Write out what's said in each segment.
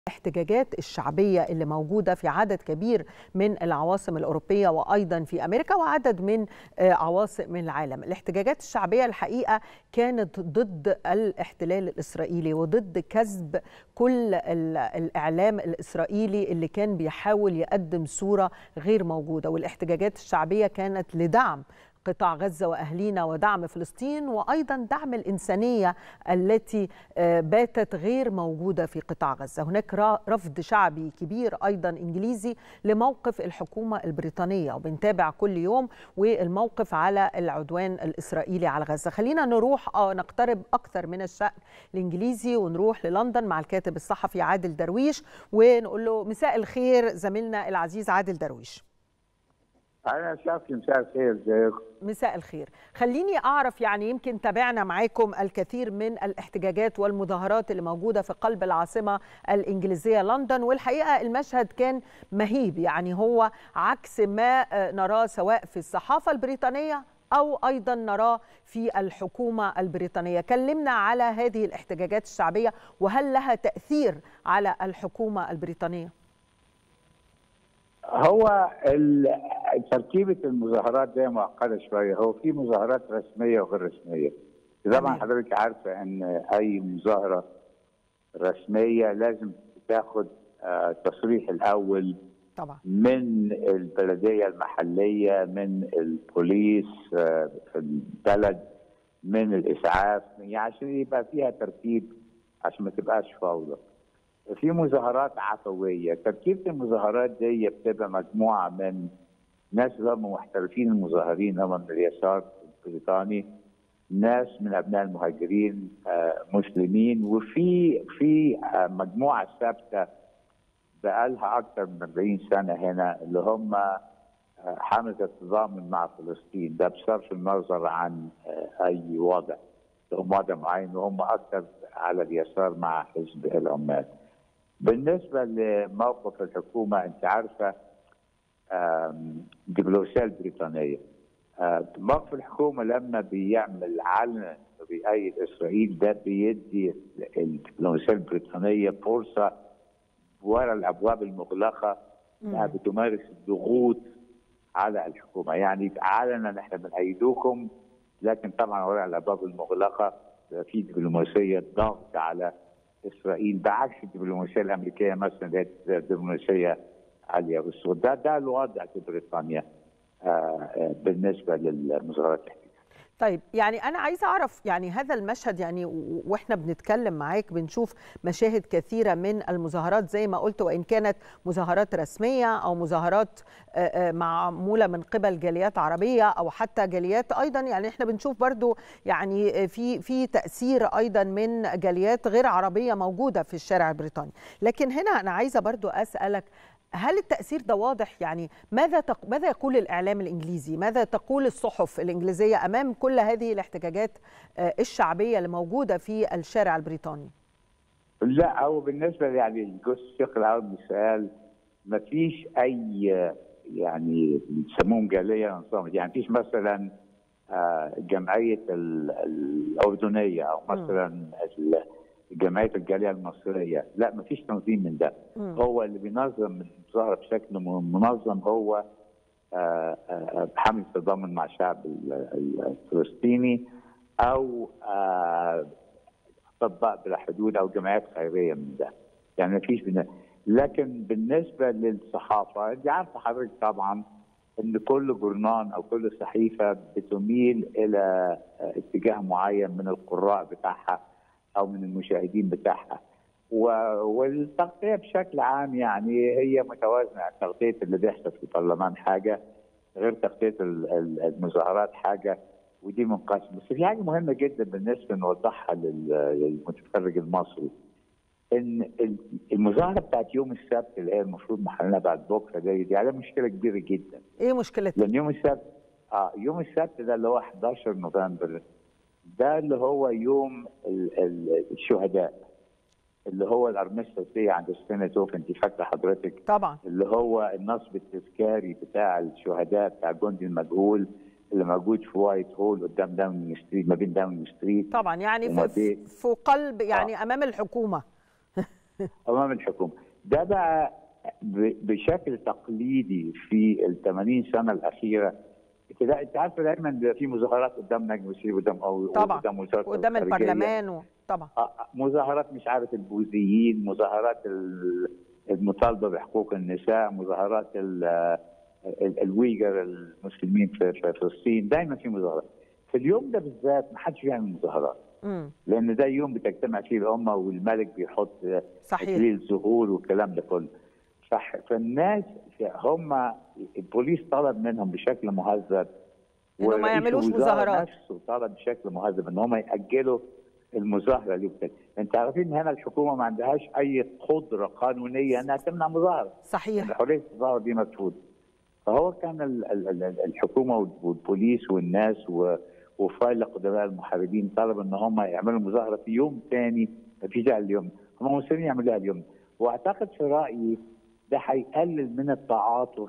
الاحتجاجات الشعبية اللي موجودة في عدد كبير من العواصم الأوروبية وأيضا في أمريكا وعدد من عواصم العالم الاحتجاجات الشعبية الحقيقة كانت ضد الاحتلال الإسرائيلي وضد كذب كل الإعلام الإسرائيلي اللي كان بيحاول يقدم صورة غير موجودة والاحتجاجات الشعبية كانت لدعم قطاع غزة وأهلينا ودعم فلسطين وأيضا دعم الإنسانية التي باتت غير موجودة في قطاع غزة هناك رفض شعبي كبير أيضا إنجليزي لموقف الحكومة البريطانية وبنتابع كل يوم والموقف على العدوان الإسرائيلي على غزة خلينا نروح نقترب أكثر من الشأن الإنجليزي ونروح للندن مع الكاتب الصحفي عادل درويش ونقول له مساء الخير زميلنا العزيز عادل درويش انا شاكي مساء الخير ازيكم مساء الخير خليني اعرف يعني يمكن تابعنا معاكم الكثير من الاحتجاجات والمظاهرات اللي موجوده في قلب العاصمه الانجليزيه لندن والحقيقه المشهد كان مهيب يعني هو عكس ما نراه سواء في الصحافه البريطانيه او ايضا نراه في الحكومه البريطانيه كلمنا على هذه الاحتجاجات الشعبيه وهل لها تاثير على الحكومه البريطانيه هو تركيبه المظاهرات دي معقده شويه هو في مظاهرات رسميه وغير رسميه طبعا حضرتك عارفه ان اي مظاهره رسميه لازم تاخد تصريح الاول طبعا من البلديه المحليه من البوليس في البلد من الاسعاف يعني عشان يبقى فيها ترتيب عشان ما تبقاش فوضى في مظاهرات عفويه تركيبه المظاهرات دي بتبقى مجموعه من ناس اللي هم محترفين المظاهرين هم من اليسار البريطاني ناس من ابناء المهاجرين مسلمين وفي في مجموعه ثابته بقالها اكثر من 40 سنه هنا اللي هم حمله التضامن مع فلسطين ده بصرف النظر عن اي وضع لهم وضع معين وهم اكثر على اليسار مع حزب العمال بالنسبة لموقف الحكومة أنت عارفة الدبلوماسية البريطانية موقف الحكومة لما بيعمل علنا بيأيد إسرائيل ده بيدي الدبلوماسية البريطانية فرصة ورا الأبواب المغلقة أنها بتمارس الضغوط على الحكومة يعني علنا نحن بنأيدوكم لكن طبعا ورا الأبواب المغلقة في دبلوماسية ضغط على اسرائيل بعكس الدبلوماسيه الامريكيه مثلا دبلوماسيه عاليه والسود ده ده الوضع في بريطانيا بالنسبه للمظاهرات طيب يعني انا عايزه اعرف يعني هذا المشهد يعني واحنا بنتكلم معاك بنشوف مشاهد كثيره من المظاهرات زي ما قلت وان كانت مظاهرات رسميه او مظاهرات معموله من قبل جاليات عربيه او حتى جاليات ايضا يعني احنا بنشوف برضو يعني في في تاثير ايضا من جاليات غير عربيه موجوده في الشارع البريطاني لكن هنا انا عايزه برضو اسالك هل التأثير ده واضح يعني ماذا تق... ماذا يقول الإعلام الإنجليزي ماذا تقول الصحف الإنجليزية أمام كل هذه الاحتجاجات الشعبية اللي موجودة في الشارع البريطاني لا أو بالنسبة يعني الجزء الشق الأول من السؤال ما فيش أي يعني بيسموهم جالية نظام يعني فيش مثلا جمعية الأردنية أو مثلا جمعيه الجاليه المصريه لا ما فيش تنظيم من ده م. هو اللي بينظم المظاهره بشكل منظم هو حمله التضامن مع الشعب الفلسطيني او اطباء بلا حدود او جمعيات خيريه من ده يعني ما فيش من ده لكن بالنسبه للصحافه انت عارفه حضرتك طبعا ان كل جورنان او كل صحيفه بتميل الى اتجاه معين من القراء بتاعها او من المشاهدين بتاعها والتغطيه بشكل عام يعني هي متوازنه تغطيه اللي بيحصل في البرلمان حاجه غير تغطيه المظاهرات حاجه ودي منقسم بس في حاجه مهمه جدا بالنسبه نوضحها للمتفرج المصري ان المظاهره بتاعت يوم السبت اللي هي المفروض محلنا بعد بكره دي دي عليها مشكله كبيره جدا ايه مشكلتها؟ لان يوم السبت اه يوم السبت ده اللي هو 11 نوفمبر ده اللي هو يوم ال ال الشهداء اللي هو الارمستة عند ستينتوف انت فاكره حضرتك طبعا اللي هو النصب التذكاري بتاع الشهداء بتاع الجندي المجهول اللي موجود في وايت هول قدام داونينج ستريت ما بين داونينج ستريت طبعا يعني في, في قلب يعني آه. امام الحكومه امام الحكومه ده بقى بشكل تقليدي في ال 80 سنه الاخيره كده انت عارفه دايما بيبقى في مظاهرات قدام نجم السيسي قدام او طبعا قدام وزاره قدام البرلمان و... طبعا مظاهرات مش عارف البوذيين مظاهرات المطالبه بحقوق النساء مظاهرات الويجر المسلمين في فلسطين دايما في مظاهرات في اليوم ده بالذات ما حدش بيعمل مظاهرات لان ده يوم بتجتمع فيه الامه والملك بيحط صحيح اكليل زهور والكلام ده كله صح فالناس هم البوليس طلب منهم بشكل مهذب انه ما يعملوش مظاهرات نفسه طلب بشكل مهذب ان هم ياجلوا المظاهره اللي بتاعت. انت عارفين هنا الحكومه ما عندهاش اي قدره قانونيه انها تمنع مظاهره صحيح حريه التظاهر دي مرفوضه فهو كان الحكومه والبوليس والناس وفايل قدماء المحاربين طلب ان هم يعملوا مظاهره في يوم ثاني ما فيش داعي اليوم هم مصرين يعملوها اليوم واعتقد في رايي ده هيقلل من التعاطف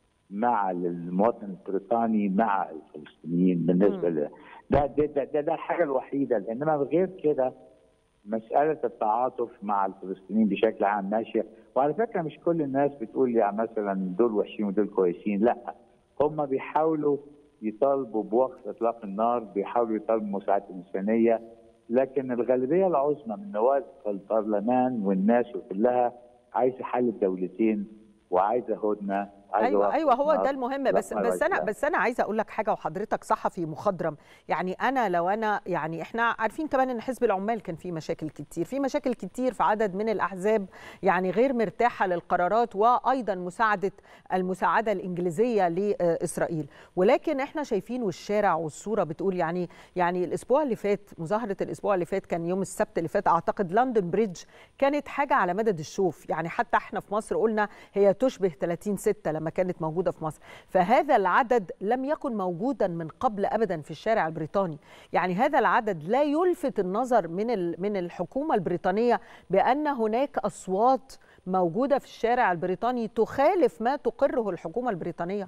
مع المواطن البريطاني مع الفلسطينيين بالنسبه ل ده ده, ده ده ده الحاجه الوحيده انما غير كده مساله التعاطف مع الفلسطينيين بشكل عام ماشيه وعلى فكره مش كل الناس بتقول يعني مثلا دول وحشين ودول كويسين لا هم بيحاولوا يطالبوا بوقف اطلاق النار بيحاولوا يطالبوا مساعده انسانيه لكن الغالبيه العظمى من نواب البرلمان والناس كلها عايزه حل الدولتين وعايزه هدنه ايوه ايوه هو ده المهم بس بس انا بس انا عايزه اقول لك حاجه وحضرتك صحفي مخضرم يعني انا لو انا يعني احنا عارفين كمان ان حزب العمال كان فيه مشاكل كتير في مشاكل كتير في عدد من الاحزاب يعني غير مرتاحه للقرارات وايضا مساعده المساعده الانجليزيه لاسرائيل ولكن احنا شايفين والشارع والصوره بتقول يعني يعني الاسبوع اللي فات مظاهره الاسبوع اللي فات كان يوم السبت اللي فات اعتقد لندن بريدج كانت حاجه على مدد الشوف يعني حتى احنا في مصر قلنا هي تشبه 30 6 لما كانت موجودة في مصر فهذا العدد لم يكن موجودا من قبل أبدا في الشارع البريطاني يعني هذا العدد لا يلفت النظر من من الحكومة البريطانية بأن هناك أصوات موجودة في الشارع البريطاني تخالف ما تقره الحكومة البريطانية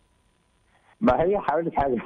ما هي هقول حاجة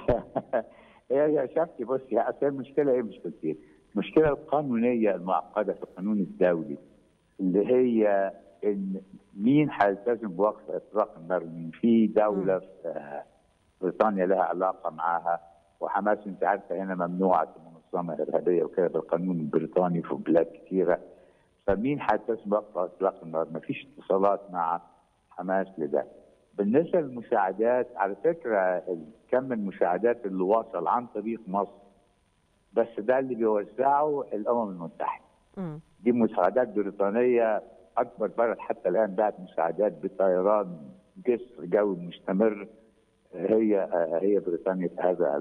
هي شفتي بصي أصل المشكلة إيه مشكلتين المشكلة القانونية المعقدة في القانون الدولي اللي هي ان مين هيلتزم بوقف اطلاق النار مين في دوله في بريطانيا لها علاقه معاها وحماس انت عارفه هنا ممنوعه منظمه ارهابيه وكده بالقانون البريطاني في بلاد كثيره فمين هيلتزم بوقف اطلاق النار؟ ما فيش اتصالات مع حماس لده. بالنسبه للمساعدات على فكره كم المساعدات اللي وصل عن طريق مصر بس ده اللي بيوزعه الامم المتحده. م. دي مساعدات بريطانيه اكبر بلد حتى الان بعت مساعدات بطيران جسر جوي مستمر هي هي بريطانيا في هذا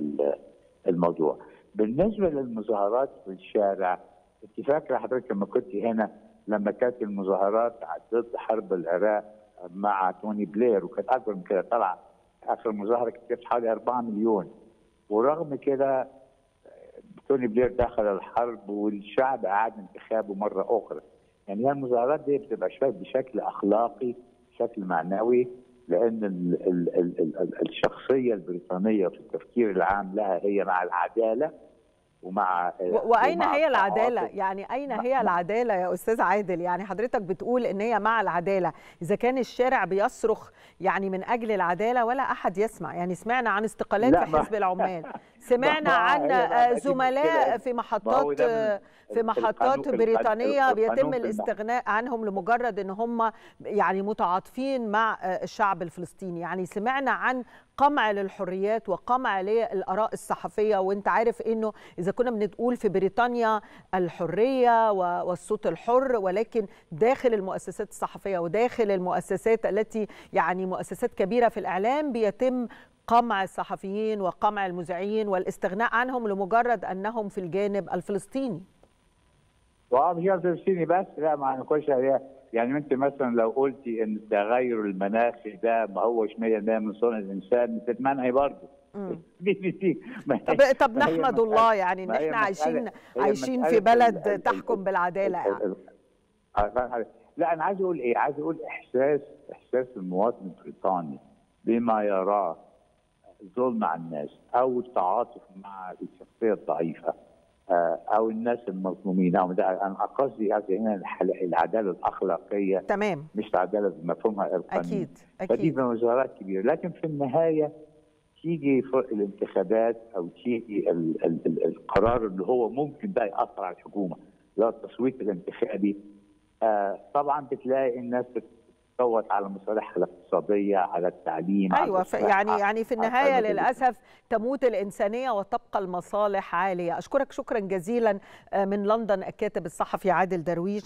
الموضوع. بالنسبه للمظاهرات في الشارع انت فاكره حضرتك لما كنت هنا لما كانت المظاهرات ضد حرب العراق مع توني بلير وكانت اكبر من كده طلع اخر مظاهره كانت حوالي 4 مليون ورغم كده توني بلير دخل الحرب والشعب اعاد انتخابه مره اخرى. يعني هي المظاهرات دي بتبقى شويه بشكل اخلاقي بشكل معنوي لان ال ال ال ال الشخصيه البريطانيه في التفكير العام لها هي مع العداله ومع واين ومع هي العداله التعاطف. يعني اين هي العداله يا استاذ عادل يعني حضرتك بتقول ان هي مع العداله اذا كان الشارع بيصرخ يعني من اجل العداله ولا احد يسمع يعني سمعنا عن استقالات لا، في ما- حزب العمال سمعنا ما عن هي بقى دي زملاء مشكلة. في ما هو محطات ده من- في محطات القانون- بريطانيه القانون بيتم في المح- الاستغناء عنهم لمجرد ان هم يعني متعاطفين مع الشعب الفلسطيني يعني سمعنا عن قمع للحريات وقمع للاراء الصحفيه وانت عارف انه اذا كنا بنقول في بريطانيا الحريه و- والصوت الحر ولكن داخل المؤسسات الصحفيه وداخل المؤسسات التي يعني مؤسسات كبيره في الاعلام بيتم قمع الصحفيين وقمع المذيعين والاستغناء عنهم لمجرد انهم في الجانب الفلسطيني واه مش قصدي فلسطيني بس لا ما هنخش عليها يعني انت مثلا لو قلتي ان التغير المناخي ده ما هوش 100% من صنع الانسان تتمنعي برضه مم. دي دي دي ما هي- طب طب ما هي نحمد مسألة- الله يعني ان ما هي احنا عايشين مسألة- هي عايشين مسألة في ال- بلد ال- تحكم ال- بالعداله ال- يعني ال- آه، فاهم حضرتك؟ لا انا عايز اقول ايه؟ عايز اقول احساس احساس المواطن البريطاني بما يراه ظلم على الناس او التعاطف مع الشخصيه الضعيفه او الناس المظلومين او ده انا قصدي قصدي هنا العداله الاخلاقيه تمام مش العداله بمفهومها القانوني اكيد فدي اكيد مظاهرات كبيره لكن في النهايه تيجي الانتخابات او تيجي ال ال ال القرار اللي هو ممكن بقى ياثر على الحكومه اللي هو التصويت الانتخابي آه طبعا بتلاقي الناس بتصوت على مصالحها الاقتصاديه على التعليم على ايوه ف- الصحة، يعني يعني في على النهايه الخدمات للاسف تموت الانسانيه وتبقى المصالح عاليه اشكرك شكرا جزيلا آه، من لندن الكاتب الصحفي عادل درويش